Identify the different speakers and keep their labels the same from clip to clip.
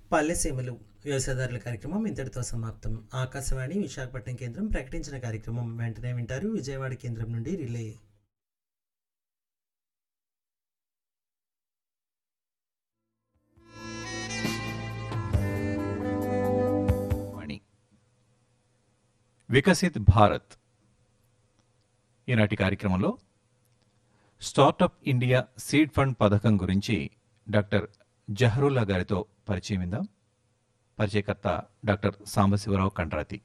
Speaker 1: పల్లెసీమలు వ్యవసాయదారుల కార్యక్రమం ఇంతటితో సమాప్తం ఆకాశవాణి విశాఖపట్నం కేంద్రం ప్రకటించిన కార్యక్రమం వెంటనే వింటారు విజయవాడ కేంద్రం నుండి రిలే
Speaker 2: వాణి వికసిత్ భారత్ ఈనాటి కార్యక్రమంలో స్టార్టప్ ఇండియా సీడ్ ఫండ్ పథకం గురించి డాక్టర్ జహరుల్లా గారితో పరిచయం ఇందాం పరిచయకర్త doctor Sambasiva Rao Kandrathi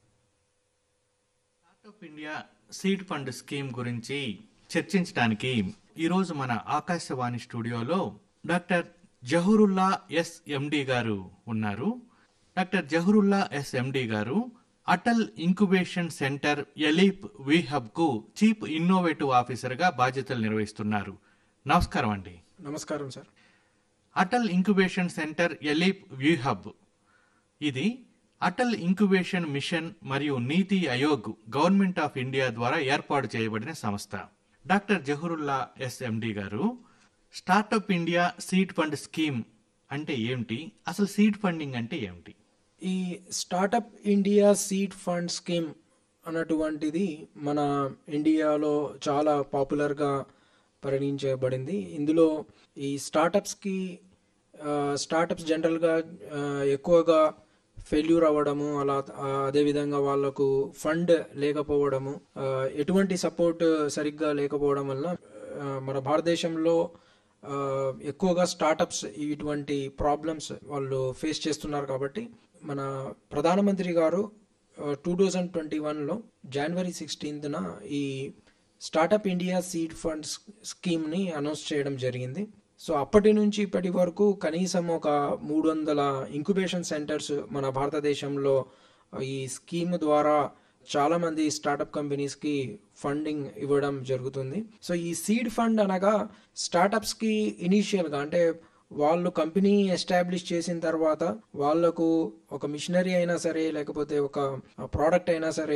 Speaker 3: startup India seed fund scheme గురించి చర్చించడానికి ఈరోజు మన ఆకాశవాణి స్టూడియోలో డాక్టర్ జహూరుల్లా ఎస్ ఎండి గారు ఉన్నారు డాక్టర్ జహూరుల్లా ఎస్ ఎండి గారు అటల్ ఇంక్యుబేషన్ సెంటర్ ఎలీప్ విహబ్ కు చీఫ్ ఇన్నోవేటివ్ ఆఫీసర్ గా బాధ్యతలు నిర్వహిస్తున్నారు నమస్కారం అండి
Speaker 4: నమస్కారం sir
Speaker 3: Atal incubation centre ALEAP వ్యూహబ్ ఇది అటల్ ఇంక్యుబేషన్ మిషన్ మరియు నీతి ఆయోగ్ గవర్నమెంట్ ఆఫ్ ఇండియా ద్వారా ఏర్పాటు చేయబడిన సంస్థ డాక్టర్ జహూరుల్లా ఎస్ఎండి గారు startup India seed fund scheme అంటే ఏమిటి అసలు సీడ్ ఫండింగ్ అంటే ఏమిటి
Speaker 4: ఈ startup India seed fund scheme అన్నటువంటిది మన ఇండియాలో చాలా పాపులర్గా పరిగణించబడింది ఇందులో ఈ స్టార్టప్స్కి స్టార్టప్స్ జనరల్గా ఎక్కువగా ఫెయిల్యూర్ అవ్వడము అలా ఆ, అదేవిధంగా వాళ్ళకు ఫండ్ లేకపోవడము ఆ, ఎటువంటి సపోర్ట్ సరిగ్గా లేకపోవడం వల్ల ఆ, మన భారతదేశంలో ఆ, ఎక్కువగా స్టార్టప్స్ ఇటువంటి ప్రాబ్లమ్స్ వాళ్ళు ఫేస్ చేస్తున్నారు కాబట్టి మన ప్రధానమంత్రి గారు టూ థౌజండ్ ట్వంటీ వన్లో జనవరి సిక్స్టీన్త్న ఈ స్టార్టప్ ఇండియా సీడ్ ఫండ్ స్కీమ్ని అనౌన్స్ చేయడం జరిగింది సో అప్పటి నుంచి ఇప్పటి వరకు కనీసం ఒక మూడు వందల ఇంక్యుబేషన్ సెంటర్స్ మన భారతదేశంలో ఈ స్కీమ్ ద్వారా చాలా మంది స్టార్టప్ కంపెనీస్ కి ఫండింగ్ ఇవ్వడం జరుగుతుంది సో ఈ సీడ్ ఫండ్ అనగా స్టార్టప్స్ కి ఇనీషియల్ గా అంటే వాళ్ళు కంపెనీ ఎస్టాబ్లిష్ చేసిన తర్వాత వాళ్ళకు ఒక మిషనరీ అయినా సరే లేకపోతే ఒక ప్రోడక్ట్ అయినా సరే